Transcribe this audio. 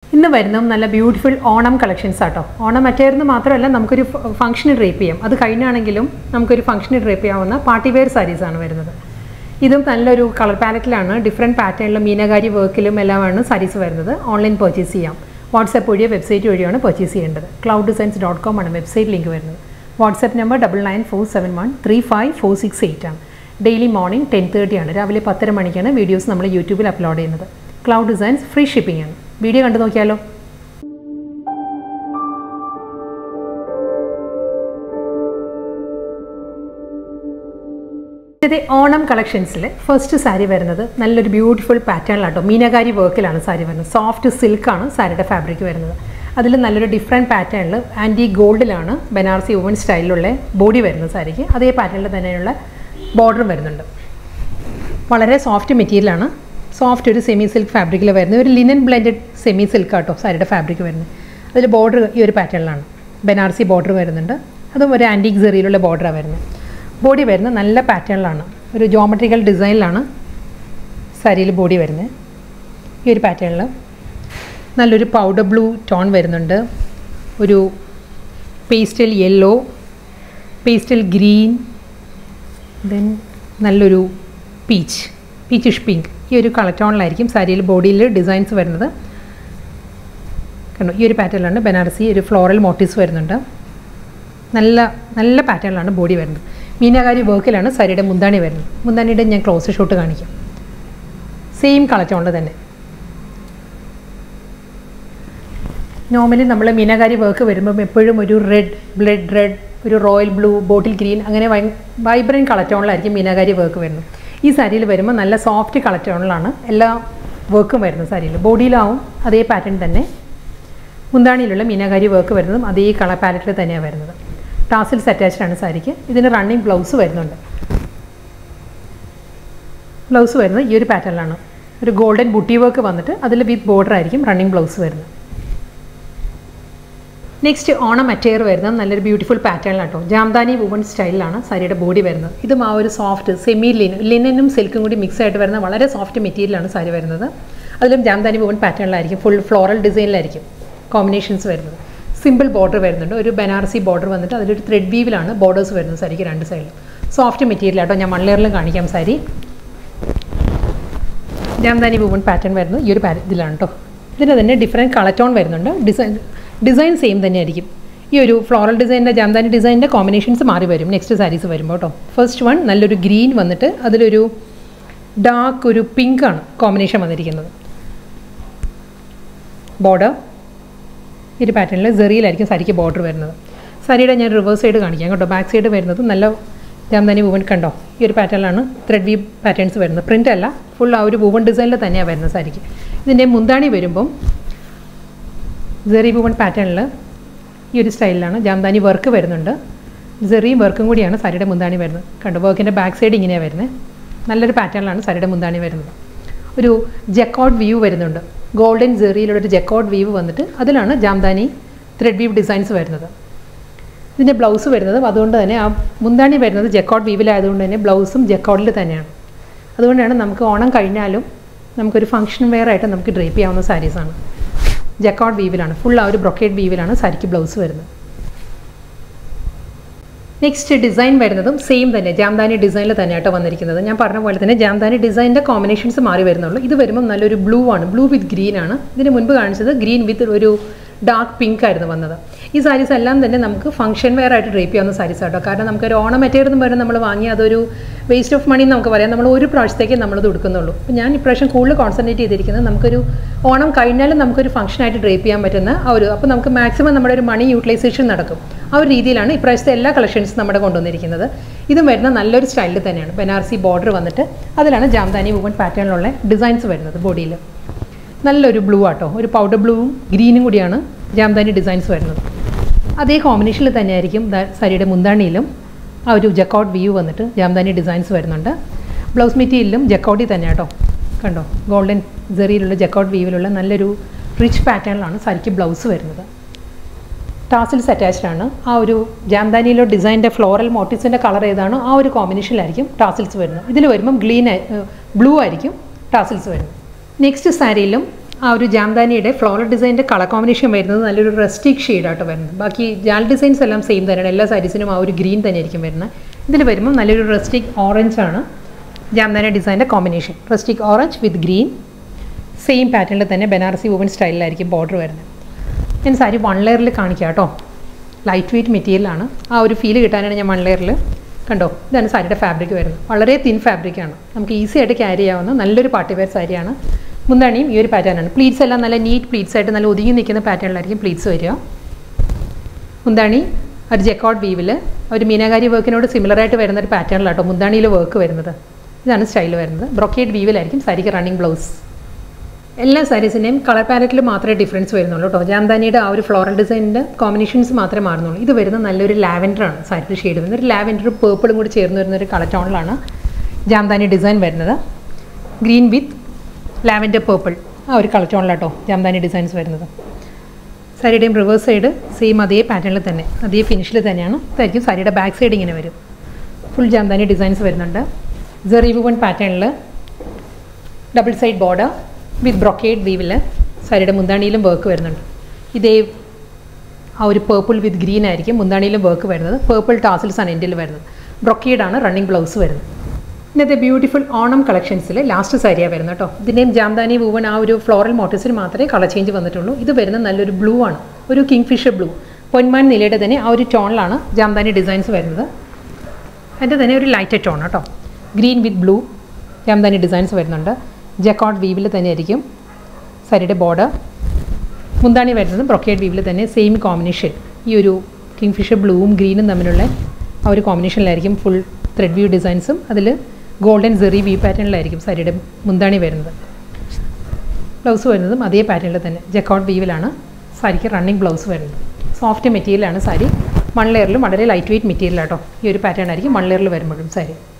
ഇന്ന് വരുന്നതും നല്ല ബ്യൂട്ടിഫുൾ ഓണം കളക്ഷൻസ് ആട്ടോ ഓണം മറ്റേന്ന് മാത്രമല്ല നമുക്കൊരു ഫംഗ്ഷന് ഡ്രേപ്പ് ചെയ്യാം അത് കഴിഞ്ഞാണെങ്കിലും നമുക്കൊരു ഫംഗ്ഷന് ഡ്രേപ്പ് ചെയ്യാവുന്ന പാർട്ടി വെയർ സാരീസ് ആണ് വരുന്നത് ഇതും നല്ലൊരു കളർ പാലറ്റിലാണ് ഡിഫറെൻറ്റ് പാറ്റേണിലും മീനകാരി വർക്കിലും എല്ലാമാണ് സാരീസ് വരുന്നത് ഓൺലൈൻ പർച്ചേസ് ചെയ്യാം വാട്സാപ്പ് വഴിയോ വെബ്സൈറ്റ് വഴിയാണ് പർച്ചേസ് ചെയ്യേണ്ടത് ക്ലൗഡ് ഡിസൈൻസ് ഡോട്ട് കോം ആണ് വെബ്സൈറ്റ് ലിങ്ക് വരുന്നത് WhatsApp number double nine four seven one three five four six eight ആണ് ഡെയിലി മോർണിംഗ് ടെൻ തേർട്ടി ആണ് രാവിലെ പത്തര മണിക്കാണ് വീഡിയോസ് നമ്മൾ യൂട്യൂബിൽ അപ്ലോഡ് ചെയ്യുന്നത് ക്ലൗഡ് ഡിസൈൻസ് ഫ്രീ ഷിപ്പിംഗ് ആണ് വീഡിയോ കണ്ടു നോക്കിയാലോ ഇത് ഓണം കളക്ഷൻസിൽ ഫസ്റ്റ് സാരി വരുന്നത് നല്ലൊരു ബ്യൂട്ടിഫുൾ പാറ്റേണിലാട്ടോ മീനകാരി വർക്കിലാണ് സാരി വരുന്നത് സോഫ്റ്റ് സിൽക്കാണ് സാരിയുടെ ഫാബ്രിക് വരുന്നത് അതിൽ നല്ലൊരു ഡിഫറെൻറ്റ് പാറ്റേണിൽ ആൻറ്റി ഗോൾഡിലാണ് ബനാറസി വുമൺ സ്റ്റൈലിലുള്ള ബോഡി വരുന്നത് സാരിക്ക് അതേ പാറ്റേണിൽ തന്നെയുള്ള ബോർഡറും വരുന്നുണ്ട് വളരെ സോഫ്റ്റ് മെറ്റീരിയലാണ് സോഫ്റ്റ് ഒരു സെമി സിൽക്ക് ഫാബ്രിക്കിൽ വരുന്നത് ഒരു ലിനൻ ബ്ലെൻഡഡ് സെമി സിൽക്ക് ആട്ടോ സാരിയുടെ ഫാബ്രിക് വരുന്നത് അതിൽ ബോർഡർ ഈ ഒരു പാറ്റേണിലാണ് ബനാറസി ബോർഡർ വരുന്നുണ്ട് അതും ഒരു ആൻറ്റിക് സെറിയിലുള്ള ബോർഡറാണ് വരുന്നത് ബോഡി വരുന്നത് നല്ല പാറ്റേണിലാണ് ഒരു ജോമെട്രിക്കൽ ഡിസൈനിലാണ് സാരിയിൽ ബോഡി വരുന്നത് ഈ ഒരു പാറ്റേണിൽ നല്ലൊരു പൗഡർ ബ്ലൂ ടോൺ വരുന്നുണ്ട് ഒരു pastel yellow pastel green then നല്ലൊരു പീച്ച് പീച്ചിഷ് പിങ്ക് ഈ ഒരു കളർ ടോണിലായിരിക്കും സാരിയിൽ ബോഡിയിൽ ഡിസൈൻസ് വരുന്നത് കണ്ടോ ഈ ഒരു പാറ്റേണിലാണ് ബനാറസി ഒരു ഫ്ലോറൽ മോട്ടീവ്സ് വരുന്നുണ്ട് നല്ല നല്ല പാറ്റേണിലാണ് ബോഡി വരുന്നത് മീനാകാരി വർക്കിലാണ് സാരിയുടെ മുന്താണി വരുന്നത് മുന്താണിയുടെ ഞാൻ ക്ലോസ് ഷോട്ട് കാണിക്കാം സെയിം കളർ ടോണിൽ തന്നെ നോർമലി നമ്മൾ മീനാകാരി വർക്ക് വരുമ്പം എപ്പോഴും ഒരു റെഡ് ബ്ലഡ് റെഡ് ഒരു റോയൽ ബ്ലൂ ബോട്ടിൽ ഗ്രീൻ അങ്ങനെ വൈബ്രൻറ്റ് കളർ ടോണിലായിരിക്കും മീനാകാരി വർക്ക് വരുന്നത് ഈ സാരിയിൽ വരുമ്പോൾ നല്ല സോഫ്റ്റ് കളർ ടോണിലാണ് എല്ലാ വർക്കും വരുന്നത് സാരിയിൽ ബോഡിയിലാവും അതേ പാറ്റേൺ തന്നെ മുന്താണിയിലുള്ള മീനാകാരി വർക്ക് വരുന്നതും അതേ കളർ പാലറ്റിൽ തന്നെയാണ് വരുന്നത് ടാസിൽസ് അറ്റാച്ച്ഡ് ആണ് സാരിക്ക് ഇതിന് റണ്ണിങ് ബ്ലൗസ് വരുന്നുണ്ട് ബ്ലൗസ് വരുന്നത് ഈ ഒരു പാറ്റേണിലാണ് ഒരു ഗോൾഡൻ ബുട്ടി വർക്ക് വന്നിട്ട് അതിൽ വിത്ത് ബോർഡർ ആയിരിക്കും റണ്ണിങ് ബ്ലൗസ് വരുന്നത് നെക്സ്റ്റ് ഓണം അറ്റയർ വരുന്നത് നല്ലൊരു ബ്യൂട്ടിഫുൾ പാറ്റേണിലാട്ടോ ജാംദാനി വുമൺ സ്റ്റൈലിലാണ് സാരിയുടെ ബോഡി വരുന്നത് ഇതും ആ ഒരു സോഫ്റ്റ് സെമി ലിൻ ലിനനും സിൽക്കും കൂടി മിക്സ് ആയിട്ട് വരുന്ന വളരെ സോഫ്റ്റ് മെറ്റീരിയലാണ് സാരി വരുന്നത് അതിലും ജാംദാനി വുമൺ പാറ്റേണിലായിരിക്കും ഫുൾ ഫ്ലോറൽ ഡിസൈനിലായിരിക്കും കോമ്പിനേഷൻസ് വരുന്നത് സിമ്പിൾ ബോർഡർ വരുന്നുണ്ട് ഒരു ബനാറസി ബോർഡർ വന്നിട്ട് അതിലൊരു ത്രെഡ് വീവിലാണ് ബോർഡേഴ്സ് വരുന്നത് സാരിക്ക് രണ്ട് സൈഡിലും സോഫ്റ്റ് മെറ്റീരിയൽ ആട്ടോ ഞാൻ മൺലെയറിലും കാണിക്കാം സാരി ജാംദാനി വുമൺ പാറ്റേൺ വരുന്നത് ഈ ഒരു പാ ഇതിലാണ് കേട്ടോ ഇതിന് തന്നെ ഡിഫറെൻറ്റ് കളർ ടോൺ വരുന്നുണ്ട് ഡിസൈൻ ഡിസൈൻ സെയിം തന്നെയായിരിക്കും ഈ ഒരു ഫ്ലോറൽ ഡിസൈനിൻ്റെ ജാംദാനി ഡിസൈനിൻ്റെ കോമ്പിനേഷൻസ് മാറി വരും നെക്സ്റ്റ് സാരീസ് വരുമ്പോൾ കേട്ടോ ഫസ്റ്റ് വൺ നല്ലൊരു ഗ്രീൻ വന്നിട്ട് അതിലൊരു ഡാർക്ക് ഒരു പിങ്ക് ആണ് കോമ്പിനേഷൻ വന്നിരിക്കുന്നത് ബോർഡർ ഈ ഒരു പാറ്റേണിൽ സെറിയിലായിരിക്കും സാരിക്ക് ബോർഡർ വരുന്നത് സാരിയുടെ ഞാൻ റിവേഴ്സ് സൈഡ് കാണിക്കാം കേട്ടോ ബാക്ക് സൈഡ് വരുന്നത് നല്ല ജാംദാനി വുവൻ കണ്ടോ ഈ ഒരു പാറ്റേണിലാണ് ത്രെഡ് വി പാറ്റേൺസ് വരുന്നത് പ്രിൻ്റ് അല്ല ഫുൾ ആ ഒരു വുവൺ ഡിസൈനിൽ തന്നെയാണ് വരുന്നത് സാരിക്ക് ഇതിൻ്റെ മുന്താണി വരുമ്പം സെറി വുവൺ പാറ്റേണിൽ ഈ ഒരു സ്റ്റൈലിലാണ് ജാംദാനി വർക്ക് വരുന്നുണ്ട് സെറിയും വർക്കും കൂടിയാണ് സാരിയുടെ മുന്താണി വരുന്നത് കണ്ടോ വർക്കിൻ്റെ ബാക്ക് സൈഡ് ഇങ്ങനെയാണ് വരുന്നത് നല്ലൊരു പാറ്റേണിലാണ് സാരിയുടെ മുന്താണി വരുന്നത് ഒരു ജക്കോട്ട് വ്യൂ വരുന്നുണ്ട് ഗോൾഡൻ ജെറിയിലുള്ള ഒരു ജക്കോട്ട് വീവ് വന്നിട്ട് അതിലാണ് ജാംദാനി ത്രെഡ് വീവ് ഡിസൈൻസ് വരുന്നത് ഇതിൻ്റെ ബ്ലൗസ് വരുന്നത് അതുകൊണ്ട് തന്നെ ആ മുന്താണി വരുന്നത് ജക്കോട്ട് വീവിലായതുകൊണ്ട് തന്നെ ബ്ലൗസും ജക്കോട്ടിൽ തന്നെയാണ് അതുകൊണ്ടാണ് നമുക്ക് ഓണം കഴിഞ്ഞാലും നമുക്കൊരു ഫംഗ്ഷൻ വെയർ ആയിട്ട് നമുക്ക് ഡ്രേപ്പ് ചെയ്യാവുന്ന സാരീസാണ് ജക്കോട്ട് വീവിലാണ് ഫുൾ ആ ഒരു ബ്രൊക്കേഡ് വീവിലാണ് സാരിക്ക് ബ്ലൗസ് വരുന്നത് നെക്സ്റ്റ് ഡിസൈൻ വരുന്നതും സെയിം തന്നെ ജാംദാനി ഡിസൈനിൽ തന്നെയാട്ടോ വന്നിരിക്കുന്നത് ഞാൻ പറഞ്ഞ പോലെ തന്നെ ജാംദാനി ഡിസൈനിൻ്റെ കോമ്പിനേഷൻസ് മാറി വരുന്നുള്ളൂ ഇത് വരുമ്പോൾ നല്ലൊരു ബ്ലൂ ആണ് ബ്ലൂ വിത്ത് ഗ്രീൻ ആണ് ഇതിന് മുൻപ് കാണിച്ചത് ഗ്രീൻ വിത്ത് ഒരു ഡാർക്ക് പിങ്ക് ആയിരുന്നു വന്നത് ഈ സാരീസ് എല്ലാം തന്നെ നമുക്ക് ഫംഗ്ഷൻ വെയർ ആയിട്ട് ഡ്രേപ്പ് ചെയ്യാവുന്ന സാരീസ് ആട്ടോ കാരണം നമുക്കൊരു ഓണം മെറ്റീരിയൽ എന്ന് പറയുന്നത് നമ്മൾ വാങ്ങി അതൊരു വേസ്റ്റ് ഓഫ് മണി നമുക്ക് പറയാം നമ്മൾ ഒരു പ്രാവശ്യത്തേക്ക് നമ്മളത് കൊടുക്കുന്നുള്ളൂ അപ്പോൾ ഞാൻ ഇപ്രാവശ്യം കൂടുതൽ കോൺസെൻട്രേറ്റ് ചെയ്തിരിക്കുന്നത് നമുക്കൊരു ഓണം കഴിഞ്ഞാലും നമുക്കൊരു ഫംഗ്ഷനായിട്ട് ഡ്രേപ്പ് ചെയ്യാൻ പറ്റുന്ന ആ ഒരു അപ്പോൾ നമുക്ക് മാക്സിമം നമ്മുടെ ഒരു മണി യൂട്ടിലൈസേഷൻ നടക്കും ആ ഒരു രീതിയിലാണ് ഇപ്രാവശ്യത്തെ എല്ലാ കളക്ഷൻസും നമ്മുടെ കൊണ്ടുവന്നിരിക്കുന്നത് ഇതും വരുന്ന നല്ലൊരു സ്റ്റൈലിൽ തന്നെയാണ് ബനാറസി ബോർഡർ വന്നിട്ട് അതിലാണ് ജാംദാനി വുമൺ പാറ്റേണിലുള്ള ഡിസൈൻസ് വരുന്നത് ബോഡിയിൽ നല്ലൊരു ബ്ലൂ ആട്ടോ ഒരു പൗഡർ ബ്ലൂവും ഗ്രീനും കൂടിയാണ് ജാംദാനി ഡിസൈൻസ് വരുന്നത് അതേ കോമ്പിനേഷനിൽ തന്നെയായിരിക്കും സാരിയുടെ മുന്താണിയിലും ആ ഒരു ജക്കൗട്ട് വ്യൂ വന്നിട്ട് ജാംദാനി ഡിസൈൻസ് വരുന്നുണ്ട് ബ്ലൗസ് മെറ്റീരിയലും ജക്കൗട്ടിൽ തന്നെ കേട്ടോ കണ്ടോ ഗോൾഡൻ ജെറിയിലുള്ള ജക്കൗട്ട് വ്യൂവിലുള്ള നല്ലൊരു റിച്ച് പാറ്റേണിലാണ് സാരിക്ക് ബ്ലൗസ് വരുന്നത് ടാസിൽസ് അറ്റാച്ച്ഡ് ആണ് ആ ഒരു ജാംദാനിയിലോ ഡിസൈൻ്റെ ഫ്ലോറൽ മോട്ടീവ്സിൻ്റെ കളർ ഏതാണോ ആ ഒരു കോമ്പിനേഷനിലായിരിക്കും ടാസിൽസ് വരുന്നത് ഇതിൽ വരുമ്പം ഗ്രീൻ ബ്ലൂ ആയിരിക്കും ടാസിൽസ് വരുന്നത് നെക്സ്റ്റ് സാരിയിലും ആ ഒരു ജാംദാനിയുടെ ഫ്ലോറൽ ഡിസൈൻ്റെ കളർ കോമ്പിനേഷൻ വരുന്നത് നല്ലൊരു റെസ്റ്റിക് ഷെയ്ഡായിട്ട് വരുന്നത് ബാക്കി ജാൽ ഡിസൈൻസ് എല്ലാം സെയിം തന്നെയാണ് എല്ലാ സാരീസിനും ആ ഒരു ഗ്രീൻ തന്നെയായിരിക്കും വരുന്നത് ഇതിൽ വരുമ്പോൾ നല്ലൊരു റെസ്റ്റിക് ഓറഞ്ച് ആണ് ജാംദാനി ഡിസൈൻ്റെ combination rustic orange with green same പാറ്റേണിൽ തന്നെ ബനാറസി വുമൻ സ്റ്റൈലിലായിരിക്കും ബോർഡർ വരുന്നത് ഞാൻ സാരി വൺ ലെയറിൽ കാണിക്കാം കേട്ടോ ലൈറ്റ് വെയ്റ്റ് മെറ്റീരിയലാണ് ആ ഒരു ഫീൽ കിട്ടാനാണ് ഞാൻ വൺ ലെയറിൽ കണ്ടോ ഇതാണ് സാരിയുടെ ഫാബ്രിക് വരുന്നത് വളരെ തിൻ ഫാബ്രിക്കാണ് നമുക്ക് ഈസി ആയിട്ട് ക്യാരി ചെയ്യാവുന്ന നല്ലൊരു പാർട്ടി വെയർ സാരിയാണ് മുന്താണിയും ഈ ഒരു പാറ്റേണാണ് പ്ലീറ്റ്സ് എല്ലാം നല്ല നീറ്റ് പ്ലീറ്റ്സ് ആയിട്ട് നല്ല ഒതുങ്ങി നിൽക്കുന്ന പാറ്റേണിലായിരിക്കും പ്ലീറ്റ്സ് വരിക മുന്താണി ഒരു ജെക്കോട്ട് വീവിൽ ഒരു മീനാകാരി വർക്കിനോട് സിമിലറായിട്ട് വരുന്ന ഒരു പാറ്റേണിലാട്ടോ മുന്താണിയിൽ വർക്ക് വരുന്നത് ഇതാണ് സ്റ്റൈൽ വരുന്നത് ബ്രൊക്കേഡ് വീവിലായിരിക്കും സാരിക്ക് റണ്ണിങ് ബ്ലൗസ് എല്ലാ സാരീസിൻ്റെയും കളർ പാലറ്റിൽ മാത്രമേ ഡിഫറൻസ് വരുന്നുള്ളൂ കേട്ടോ ജാംദാനിയുടെ ആ ഒരു ഫ്ലോറൽ ഡിസൈനിൻ്റെ കോമ്പിനേഷൻസ് മാത്രമേ മാറുന്നുള്ളൂ ഇത് വരുന്ന നല്ലൊരു ലാവൻഡർ ആണ് സാരിയുടെ ഷെയ്ഡ് വരുന്നത് ഒരു ലാവൻഡർ പേർപ്പിളും കൂടി ചേർന്ന് വരുന്ന ഒരു കളർ ടോണിലാണ് ജാംദാനി ഡിസൈൻ വരുന്നത് ഗ്രീൻ വിത്ത് ലാവൻഡർ പേർപ്പിൾ ആ ഒരു കളർ ടോണിലാട്ടോ ജാംദാനി ഡിസൈൻസ് വരുന്നത് സാരിയുടെയും റിവേഴ്സ് സൈഡ് സെയിം അതേ പാറ്റേണിൽ തന്നെ അതേ ഫിനിഷിൽ തന്നെയാണ് ഇതായിരിക്കും സാരിയുടെ ബാക്ക് സൈഡ് ഇങ്ങനെ വരും ഫുൾ ജാംദാനി ഡിസൈൻസ് വരുന്നുണ്ട് ജെറി വുവൺ പാറ്റേണിൽ double side border with brocade വീവിൽ സാരിയുടെ മുന്താണിയിലും വർക്ക് വരുന്നുണ്ട് ഇതേ ആ ഒരു പേർപ്പിൾ വിത്ത് ഗ്രീൻ ആയിരിക്കും മുന്താണിയിലും വർക്ക് വരുന്നത് പേർപ്പിൾ ടാസിൽസ് ആണ് എൻഡിൽ വരുന്നത് ബ്രൊക്കേഡാണ് റണ്ണിങ് ബ്ലൗസ് വരുന്നത് ഇന്നത്തെ ബ്യൂട്ടിഫുൾ ഓണം കളക്ഷൻസിൽ ലാസ്റ്റ് സാരിയാണ് വരുന്നത് കേട്ടോ ഇതിൻ്റെയും ജാംദാനി വൂവൻ ആ ഒരു ഫ്ലോറൽ മോട്ടീവ്സിന് മാത്രമേ കളർ ചേഞ്ച് വന്നിട്ടുള്ളൂ ഇത് വരുന്ന നല്ലൊരു ബ്ലൂ ആണ് ഒരു കിങ് ഫിഷർ ബ്ലൂ പൊന്മാൻ നിലയുടെ തന്നെ ആ ഒരു ടോണിലാണ് ജാംദാനി ഡിസൈൻസ് വരുന്നത് അതിൻ്റെ തന്നെ ഒരു ലൈറ്റ് ടോൺ കേട്ടോ green with blue Jamdani designs വരുന്നുണ്ട് ജക്കോട്ട് വീവിൽ തന്നെ ആയിരിക്കും സാരിയുടെ ബോർഡർ മുന്താണി വരുന്നത് ബ്രൊക്കേഡ് വീവിൽ തന്നെ സെയിം കോമ്പിനേഷൻ ഈ ഒരു കിങ് ഫിഷർ ബ്ലൂവും ഗ്രീനും തമ്മിലുള്ള ആ ഒരു കോമ്പിനേഷനിലായിരിക്കും ഫുൾ ത്രെഡ് വ്യൂ ഡിസൈൻസും അതിൽ ഗോൾഡൻ സെറി വി പാറ്റേണിലായിരിക്കും സാരിയുടെ മുന്താണി വരുന്നത് ബ്ലൗസ് വരുന്നതും അതേ പാറ്റേണിൽ തന്നെ ജക്കോട്ട് വീവിലാണ് സാരിക്ക് റണ്ണിങ് ബ്ലൗസ് വരുന്നത് സോഫ്റ്റ് മെറ്റീരിയലാണ് സാരി വൺ ലെയറിലും വളരെ ലൈറ്റ് വെയ്റ്റ് മെറ്റീരിയലാട്ടോ ഈ ഒരു പാറ്റേൺ ആയിരിക്കും വൺ ലെയറിൽ വരുമ്പോഴും സാരി